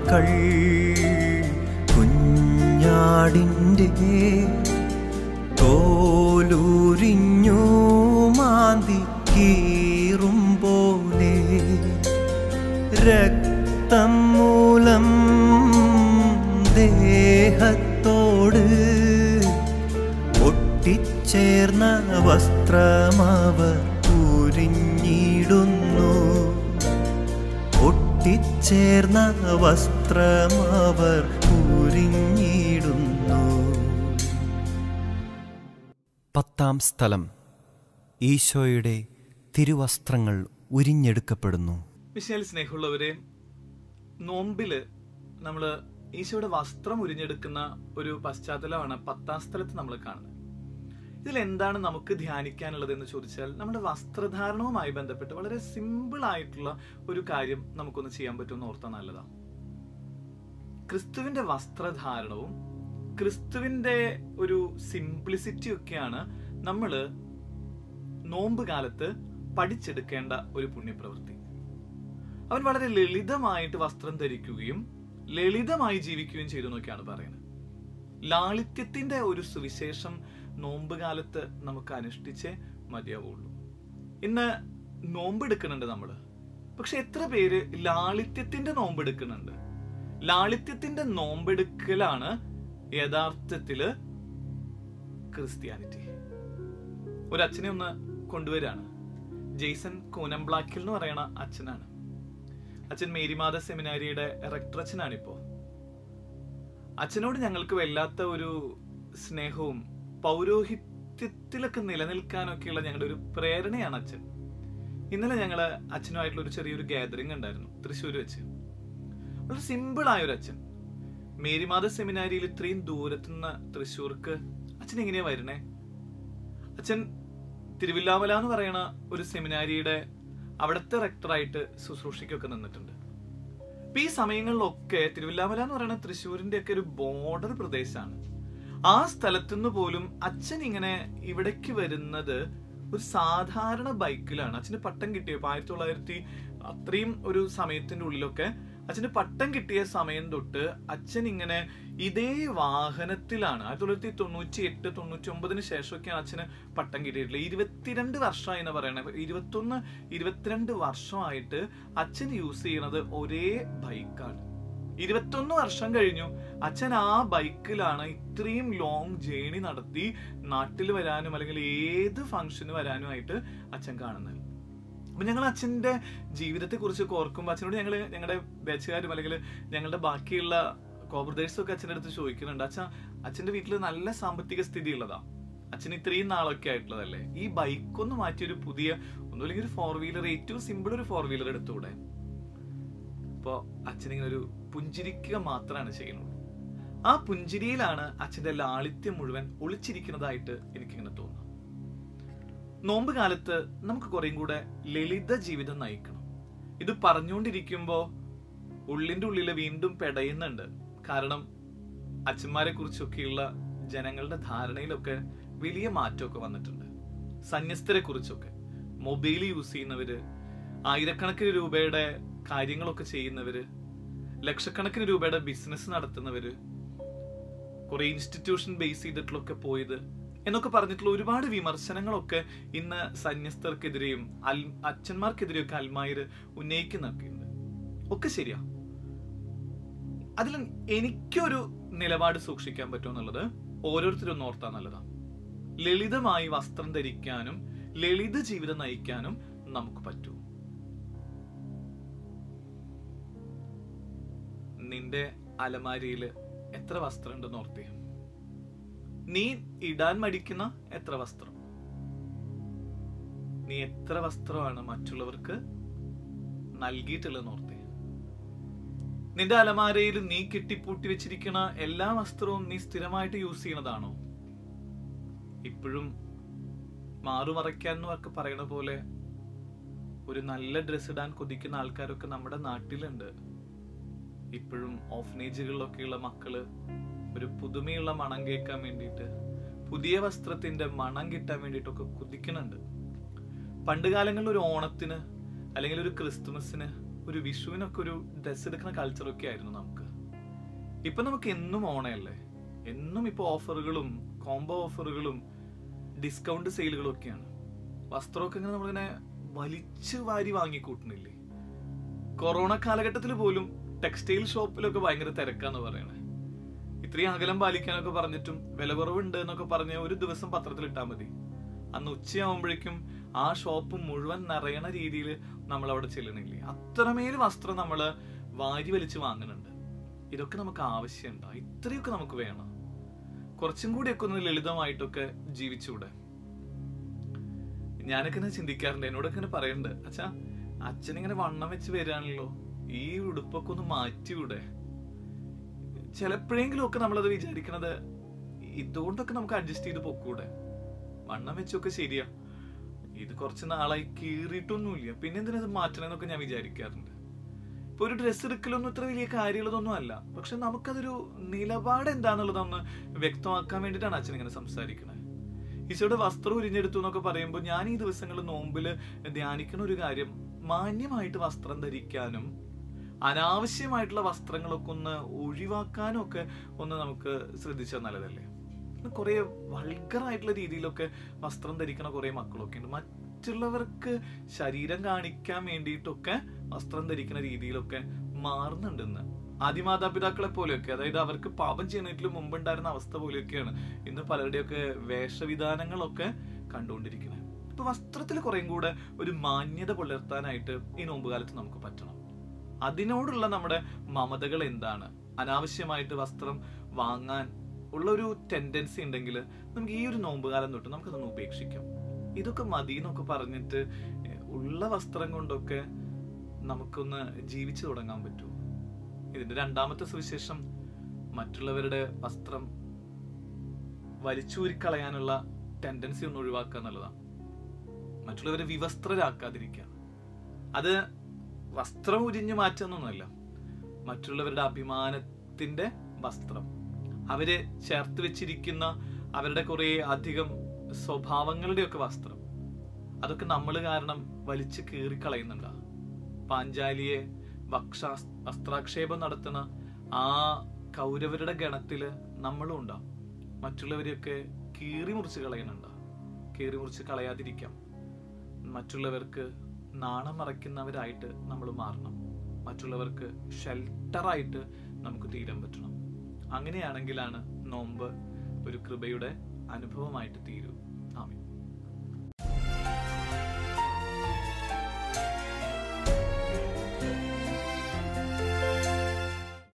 നായ്ക്കൾ കുഞ്ഞാടിൻ്റെ തോലുരിഞ്ഞു മാന്തി കീറും പോലെ രക്തം മൂലം ദേഹത്തോട് ഒട്ടിച്ചേർന്ന വസ്ത്രമവർ ഉരിഞ്ഞിടുന്നു ഒട്ടിച്ചേർന്ന വസ്ത്രമവർ ഉരിഞ്ഞിടുന്നു പത്താം സ്ഥലം ഈശോയുടെ തിരുവസ്ത്രങ്ങൾ ഉരിഞ്ഞെടുക്കപ്പെടുന്നു വിശാൽ സ്നേഹമുള്ളവരെ നോമ്പില് നമ്മള് ഈശോയുടെ വസ്ത്രം ഉരിഞ്ഞെടുക്കുന്ന ഒരു പശ്ചാത്തലമാണ് പത്താം സ്ഥലത്ത് നമ്മൾ കാണുന്നത് ഇതിൽ എന്താണ് നമുക്ക് ധ്യാനിക്കാനുള്ളത് എന്ന് ചോദിച്ചാൽ നമ്മുടെ വസ്ത്രധാരണവുമായി ബന്ധപ്പെട്ട് വളരെ സിമ്പിൾ ആയിട്ടുള്ള ഒരു കാര്യം നമുക്കൊന്ന് ചെയ്യാൻ പറ്റുമെന്ന് ഓർത്താൽ നല്ലതാണ് ക്രിസ്തുവിന്റെ വസ്ത്രധാരണവും ക്രിസ്തുവിന്റെ ഒരു സിംപ്ലിസിറ്റി ഒക്കെയാണ് നമ്മൾ നോമ്പ് കാലത്ത് പഠിച്ചെടുക്കേണ്ട ഒരു പുണ്യപ്രവൃത്തി അവൻ വളരെ ലളിതമായിട്ട് വസ്ത്രം ധരിക്കുകയും ലളിതമായി ജീവിക്കുകയും ചെയ്തു എന്നൊക്കെയാണ് പറയുന്നത് ലാളിത്യത്തിന്റെ ഒരു സുവിശേഷം നോമ്പ് കാലത്ത് നമുക്ക് അനുഷ്ഠിച്ചേ മതിയാവുള്ളൂ ഇന്ന് നോമ്പ് എടുക്കുന്നുണ്ട് നമ്മള് പക്ഷെ എത്ര പേര് ലാളിത്യത്തിന്റെ നോമ്പ് എടുക്കുന്നുണ്ട് ലാളിത്യത്തിന്റെ നോമ്പെടുക്കലാണ് യഥാർത്ഥത്തില് ക്രിസ്ത്യാനിറ്റി ഒരു അച്ഛനെ ഒന്ന് കൊണ്ടുവരാണ് ജെയ്സൺ കൂനംബ്ലാക്കിൽ എന്ന് പറയുന്ന അച്ഛനാണ് അച്ഛൻ മേരിമാത സെമിനാരിയുടെ റെക്ടർ അച്ഛനാണിപ്പോ അച്ഛനോട് ഞങ്ങൾക്ക് വല്ലാത്ത ഒരു സ്നേഹവും പൗരോഹിത്യത്തിലൊക്കെ നിലനിൽക്കാനൊക്കെയുള്ള ഞങ്ങളുടെ ഒരു പ്രേരണയാണ് അച്ഛൻ ഇന്നലെ ഞങ്ങള് അച്ഛനുമായിട്ടുള്ള ഒരു ചെറിയൊരു ഗാദറിംഗ് ഉണ്ടായിരുന്നു തൃശ്ശൂർ വെച്ച് വളരെ സിമ്പിൾ ആയ ഒരു അച്ഛൻ മേരിമാത സെമിനാരിയിൽ ഇത്രയും ദൂരത്തുനിന്ന് തൃശ്ശൂർക്ക് അച്ഛൻ എങ്ങനെയാ വരണേ അച്ഛൻ തിരുവില്ലാമല എന്ന് പറയുന്ന ഒരു സെമിനാരിയുടെ അവിടുത്തെ റെക്ടറായിട്ട് ശുശ്രൂഷയ്ക്കൊക്കെ നിന്നിട്ടുണ്ട് അപ്പൊ ഈ സമയങ്ങളിലൊക്കെ തിരുവില്ലാമല എന്ന് പറയുന്ന തൃശ്ശൂരിന്റെ ഒക്കെ ഒരു ബോർഡർ പ്രദേശമാണ് ആ സ്ഥലത്തുനിന്ന് പോലും അച്ഛൻ ഇങ്ങനെ ഇവിടേക്ക് വരുന്നത് ഒരു സാധാരണ ബൈക്കിലാണ് അച്ഛന് പട്ടം കിട്ടിയപ്പോ ആയിരത്തി തൊള്ളായിരത്തി അത്രയും ഒരു സമയത്തിന്റെ ഉള്ളിലൊക്കെ അച്ഛന് പട്ടം കിട്ടിയ സമയം തൊട്ട് അച്ഛൻ ഇങ്ങനെ ഇതേ വാഹനത്തിലാണ് ആയിരത്തി തൊള്ളായിരത്തി തൊണ്ണൂറ്റി എട്ട് തൊണ്ണൂറ്റി ഒമ്പതിന് ശേഷമൊക്കെയാണ് അച്ഛന് പട്ടം കിട്ടിയിട്ടുള്ളത് ഇരുപത്തിരണ്ട് വർഷമായി എന്ന് പറയണത് ഇരുപത്തൊന്ന് ഇരുപത്തിരണ്ട് വർഷമായിട്ട് അച്ഛൻ യൂസ് ചെയ്യണത് ഒരേ ബൈക്കാണ് ഇരുപത്തൊന്ന് വർഷം കഴിഞ്ഞു അച്ഛൻ ആ ബൈക്കിലാണ് ഇത്രയും ലോങ് ജേണി നടത്തി നാട്ടിൽ വരാനും അല്ലെങ്കിൽ ഏത് ഫംഗ്ഷന് വരാനുമായിട്ട് അച്ഛൻ കാണുന്നത് അപ്പൊ ഞങ്ങൾ അച്ഛന്റെ ജീവിതത്തെ കുറിച്ച് ഓർക്കുമ്പോൾ അച്ഛനോട് ഞങ്ങൾ ഞങ്ങളുടെ ബാച്ചുകാരും അല്ലെങ്കിൽ ഞങ്ങളുടെ ബാക്കിയുള്ള കോബ്രദേഴ്സും ഒക്കെ അച്ഛൻ്റെ അടുത്ത് ചോദിക്കുന്നുണ്ട് അച്ഛാ അച്ഛന്റെ വീട്ടിൽ നല്ല സാമ്പത്തിക സ്ഥിതി ഉള്ളതാ അച്ഛൻ ഇത്രയും നാളൊക്കെ ആയിട്ടുള്ളതല്ലേ ഈ ബൈക്ക് ഒന്ന് മാറ്റി ഒരു പുതിയ ഒന്നുമില്ലെങ്കിൽ ഒരു ഫോർ വീലർ ഏറ്റവും സിമ്പിൾ ഒരു ഫോർ വീലർ എടുത്തുകൂടെ അപ്പോ അച്ഛനിങ്ങനെ ഒരു പുഞ്ചിരിക്കുക മാത്രമാണ് ചെയ്യുന്നുള്ളൂ ആ പുഞ്ചിരിയിലാണ് അച്ഛന്റെ ലാളിത്യം മുഴുവൻ ഒളിച്ചിരിക്കുന്നതായിട്ട് എനിക്കിങ്ങനെ തോന്നുന്നു നോമ്പ് കാലത്ത് നമുക്ക് കുറേം കൂടെ ലളിത ജീവിതം നയിക്കണം ഇത് പറഞ്ഞുകൊണ്ടിരിക്കുമ്പോ ഉള്ളിന്റെ ഉള്ളില് വീണ്ടും പെടയുന്നുണ്ട് കാരണം അച്ഛന്മാരെ കുറിച്ചൊക്കെയുള്ള ജനങ്ങളുടെ ധാരണയിലൊക്കെ വലിയ മാറ്റമൊക്കെ വന്നിട്ടുണ്ട് സന്യസ്തരെ കുറിച്ചൊക്കെ മൊബൈൽ യൂസ് ചെയ്യുന്നവര് ആയിരക്കണക്കിന് രൂപയുടെ കാര്യങ്ങളൊക്കെ ചെയ്യുന്നവര് ലക്ഷക്കണക്കിന് രൂപയുടെ ബിസിനസ് നടത്തുന്നവര് കുറെ ഇൻസ്റ്റിറ്റ്യൂഷൻ ബേസ് ചെയ്തിട്ടുള്ളൊക്കെ പോയത് എന്നൊക്കെ പറഞ്ഞിട്ടുള്ള ഒരുപാട് വിമർശനങ്ങളൊക്കെ ഇന്ന് സന്യസ്തർക്കെതിരെയും അൽ അച്ഛന്മാർക്കെതിരെയൊക്കെ അൽമായർ ഉന്നയിക്കുന്നൊക്കെ ഉണ്ട് ഒക്കെ ശരിയാ അതിൽ എനിക്കൊരു നിലപാട് സൂക്ഷിക്കാൻ പറ്റുമെന്നുള്ളത് ഓരോരുത്തരും ഒന്ന് ഓർത്താൻ നല്ലതാണ് ലളിതമായി വസ്ത്രം ധരിക്കാനും ലളിത ജീവിതം നയിക്കാനും നമുക്ക് പറ്റൂ നിന്റെ അലമാരിയില് എത്ര വസ്ത്രം ഉണ്ടെന്ന് ഓർത്തേ നീ ഇടാൻ മടിക്കുന്ന എത്ര വസ്ത്രം നീ എത്ര വസ്ത്രമാണ് മറ്റുള്ളവർക്ക് നൽകിയിട്ടുള്ളതെന്ന് ഓർത്തേ നിന്റെ അലമാരയിൽ നീ കെട്ടിപ്പൂട്ടി വെച്ചിരിക്കുന്ന എല്ലാ വസ്ത്രവും നീ സ്ഥിരമായിട്ട് യൂസ് ചെയ്യണതാണോ ഇപ്പോഴും മാറുമറയ്ക്കാൻ എന്നൊക്കെ പറയണ പോലെ ഒരു നല്ല ഡ്രസ് ഇടാൻ കൊതിക്കുന്ന ആൾക്കാരൊക്കെ നമ്മുടെ നാട്ടിലുണ്ട് ഇപ്പോഴും ഓഫനേജുകളിലൊക്കെയുള്ള മക്കള് ഒരു പുതുമയുള്ള മണം കേൾക്കാൻ വേണ്ടിയിട്ട് പുതിയ വസ്ത്രത്തിന്റെ മണം കിട്ടാൻ വേണ്ടിയിട്ടൊക്കെ കുതിക്കുന്നുണ്ട് പണ്ട് കാലങ്ങളിൽ ഒരു ഓണത്തിന് അല്ലെങ്കിൽ ഒരു ക്രിസ്തുമസിന് ഒരു വിഷുവിനൊക്കെ ഒരു ഡ്രസ് എടുക്കുന്ന കൾച്ചറൊക്കെ ആയിരുന്നു നമുക്ക് ഇപ്പൊ നമുക്ക് എന്നും ഓണയല്ലേ എന്നും ഇപ്പൊ ഓഫറുകളും കോംബോ ഓഫറുകളും ഡിസ്കൗണ്ട് സെയിലുകളും ഒക്കെയാണ് വസ്ത്രമൊക്കെ ഇങ്ങനെ നമ്മളിങ്ങനെ വലിച്ചു വാരി വാങ്ങിക്കൂട്ടുന്നില്ലേ കൊറോണ കാലഘട്ടത്തിൽ പോലും ടെക്സ്റ്റൈൽ ഷോപ്പിലൊക്കെ ഭയങ്കര തിരക്കാന്ന് പറയണേ ഇത്രയും അകലം പാലിക്കാനൊക്കെ പറഞ്ഞിട്ടും വില കുറവുണ്ട് എന്നൊക്കെ പറഞ്ഞ് ഒരു ദിവസം പത്രത്തിൽ ഇട്ടാൽ മതി അന്ന് ഉച്ചയാവുമ്പോഴേക്കും ആ ഷോപ്പ് മുഴുവൻ നിറയണ രീതിയിൽ നമ്മൾ അവിടെ ചെല്ലണില്ലേ അത്രമേൽ വസ്ത്രം നമ്മൾ വാരി വലിച്ച് വാങ്ങുന്നുണ്ട് ഇതൊക്കെ നമുക്ക് ആവശ്യമുണ്ടോ ഇത്രയൊക്കെ നമുക്ക് വേണം കുറച്ചും കൂടിയൊക്കെ ഒന്ന് ലളിതമായിട്ടൊക്കെ ജീവിച്ചൂടെ ഞാനൊക്കെ ഇങ്ങനെ ചിന്തിക്കാറുണ്ട് എന്നോടൊക്കെ ഇങ്ങനെ പറയുന്നുണ്ട് അച്ഛാ അച്ഛനിങ്ങനെ വണ്ണം വെച്ച് വരികയാണല്ലോ ഈ ഉടുപ്പൊക്കെ ഒന്ന് മാറ്റിയൂടെ ചിലപ്പോഴെങ്കിലും ഒക്കെ നമ്മളത് വിചാരിക്കണത് ഇതുകൊണ്ടൊക്കെ നമുക്ക് അഡ്ജസ്റ്റ് ചെയ്ത് പൊക്കൂടെ വണ്ണം വെച്ചൊക്കെ ശരിയാ ഇത് കുറച്ച് നാളായി കീറിയിട്ടൊന്നുമില്ല പിന്നെ എന്തിനാ ഇത് മാറ്റണമെന്നൊക്കെ ഞാൻ വിചാരിക്കാറുണ്ട് ഇപ്പൊ ഒരു ഡ്രസ്സ് എടുക്കലൊന്നും ഇത്ര വലിയ കാര്യമുള്ളതൊന്നും അല്ല പക്ഷെ നമുക്കതൊരു നിലപാട് എന്താന്നുള്ളതൊന്ന് വ്യക്തമാക്കാൻ വേണ്ടിയിട്ടാണ് അച്ഛൻ ഇങ്ങനെ സംസാരിക്കണത് ഈശോയുടെ വസ്ത്രം ഉരിഞ്ഞെടുത്തു എന്നൊക്കെ പറയുമ്പോൾ ഞാൻ ഈ ദിവസങ്ങളിൽ നോമ്പില് ധ്യാനിക്കുന്ന ഒരു കാര്യം മാന്യമായിട്ട് വസ്ത്രം ധരിക്കാനും അനാവശ്യമായിട്ടുള്ള വസ്ത്രങ്ങളൊക്കെ ഒന്ന് ഒഴിവാക്കാനും ഒക്കെ ഒന്ന് നമുക്ക് ശ്രദ്ധിച്ചാൽ നല്ലതല്ലേ കുറെ വൾഗറായിട്ടുള്ള രീതിയിലൊക്കെ വസ്ത്രം ധരിക്കണ കുറെ മക്കളൊക്കെ ഉണ്ട് മറ്റുള്ളവർക്ക് ശരീരം കാണിക്കാൻ വേണ്ടിയിട്ടൊക്കെ വസ്ത്രം ധരിക്കുന്ന രീതിയിലൊക്കെ മാറുന്നുണ്ടെന്ന് ആദിമാതാപിതാക്കളെ പോലെയൊക്കെ അതായത് അവർക്ക് പാപം ചെയ്യുന്നതിന് മുമ്പുണ്ടായിരുന്ന അവസ്ഥ പോലെയൊക്കെയാണ് ഇന്ന് പലരുടെയൊക്കെ വേഷവിധാനങ്ങളൊക്കെ കണ്ടുകൊണ്ടിരിക്കുന്നത് ഇപ്പൊ വസ്ത്രത്തിൽ കുറേം കൂടെ ഒരു മാന്യത പുലർത്താനായിട്ട് ഈ നോമ്പുകാലത്ത് നമുക്ക് പറ്റണം അതിനോടുള്ള നമ്മുടെ മമതകൾ എന്താണ് അനാവശ്യമായിട്ട് വസ്ത്രം വാങ്ങാൻ ഉള്ള ഒരു ടെൻഡൻസി ഉണ്ടെങ്കിൽ നമുക്ക് ഈ ഒരു നോമ്പുകാലം തൊട്ട് നമുക്കതൊന്ന് ഉപേക്ഷിക്കാം ഇതൊക്കെ മതി എന്നൊക്കെ പറഞ്ഞിട്ട് ഏഹ്, ഉള്ള വസ്ത്രം കൊണ്ടൊക്കെ നമുക്കൊന്ന് ജീവിച്ചു തുടങ്ങാൻ പറ്റുമോ ഇതിന്റെ രണ്ടാമത്തെ സുവിശേഷം മറ്റുള്ളവരുടെ വസ്ത്രം വലിച്ചൂരിക്കളയാനുള്ള ടെൻഡൻസി ഒന്ന് ഒഴിവാക്കുക എന്നുള്ളതാണ് മറ്റുള്ളവരെ വിവസ്ത്രരാക്കാതിരിക്കുക അത് വസ്ത്രം ഉരിഞ്ഞു മാറ്റുന്നൊന്നുമല്ല മറ്റുള്ളവരുടെ അഭിമാനത്തിന്റെ വസ്ത്രം അവര് ചേർത്ത് വെച്ചിരിക്കുന്ന അവരുടെ കുറെ അധികം സ്വഭാവങ്ങളുടെയൊക്കെ വസ്ത്രം അതൊക്കെ നമ്മൾ കാരണം വലിച്ചു കീറിക്കളയുന്നുണ്ടാ പാഞ്ചാലിയെ വക്ഷാ വസ്ത്രാക്ഷേപം നടത്തുന്ന ആ കൗരവരുടെ ഗണത്തില് നമ്മളും ഉണ്ടാവും മറ്റുള്ളവരെയൊക്കെ കീറി മുറിച്ച് കളയുന്നുണ്ടാ കീറി മുറിച്ച് കളയാതിരിക്കാം മറ്റുള്ളവർക്ക് നാണം മറയ്ക്കുന്നവരായിട്ട് നമ്മൾ മാറണം മറ്റുള്ളവർക്ക് ഷെൽട്ടറായിട്ട് നമുക്ക് തീരാൻ പറ്റണം അങ്ങനെയാണെങ്കിലാണ് നോമ്പ് ഒരു കൃപയുടെ അനുഭവമായിട്ട് തീരൂ ആമീൻ